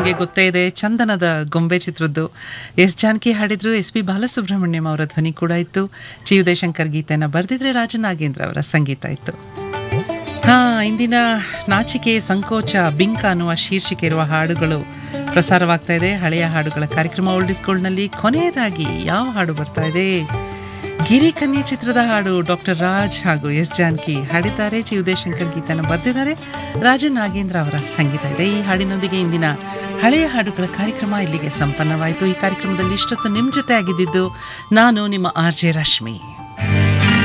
ನಿಮಗೆ ಗೊತ್ತೇ ಇದೆ ಚಂದನದ ಗೊಂಬೆ ಚಿತ್ರದ್ದು ಎಸ್ ಜಾನಕಿ ಹಾಡಿದ್ರು ಎಸ್ ಪಿ ಬಾಲಸುಬ್ರಹ್ಮಣ್ಯಂ ಅವರ ಧ್ವನಿ ಕೂಡ ಇತ್ತು ಚಿ ಉದಯಶಂಕರ್ ಗೀತೆಯನ್ನು ಬರೆದಿದ್ರೆ ರಾಜನಾಗೇಂದ್ರ ಅವರ ಸಂಗೀತ ಇತ್ತು ಹಾ ಇಂದಿನ ನಾಚಿಕೆ ಸಂಕೋಚ ಬಿಂಕ ಅನ್ನುವ ಶೀರ್ಷಿಕೆ ಇರುವ ಹಾಡುಗಳು ಪ್ರಸಾರವಾಗ್ತಾ ಇದೆ ಹಳೆಯ ಹಾಡುಗಳ ಕಾರ್ಯಕ್ರಮ ಓಲ್ಡ್ ಇಸ್ ಗೋಲ್ಡ್ನಲ್ಲಿ ಕೊನೆಯದಾಗಿ ಯಾವ ಹಾಡು ಬರ್ತಾ ಇದೆ ಗಿರಿ ಕನ್ಯೆ ಚಿತ್ರದ ಹಾಡು ಡಾಕ್ಟರ್ ರಾಜ್ ಹಾಗೂ ಎಸ್ ಜಾನಕಿ ಹಾಡಿದ್ದಾರೆ ಚಿ ಉದಯಶಂಕರ್ ಗೀತನ ಬರೆದಿದ್ದಾರೆ ರಾಜ ನಾಗೇಂದ್ರ ಅವರ ಸಂಗೀತ ಇದೆ ಈ ಹಾಡಿನೊಂದಿಗೆ ಇಂದಿನ ಹಳೆಯ ಹಾಡುಗಳ ಕಾರ್ಯಕ್ರಮ ಇಲ್ಲಿಗೆ ಸಂಪನ್ನವಾಯಿತು ಈ ಕಾರ್ಯಕ್ರಮದಲ್ಲಿ ಇಷ್ಟೊತ್ತು ನಿಮ್ಮ ಜೊತೆ ಆಗಿದ್ದಿದ್ದು ನಾನು ನಿಮ್ಮ ಆರ್ ಜೆ ರಶ್ಮಿ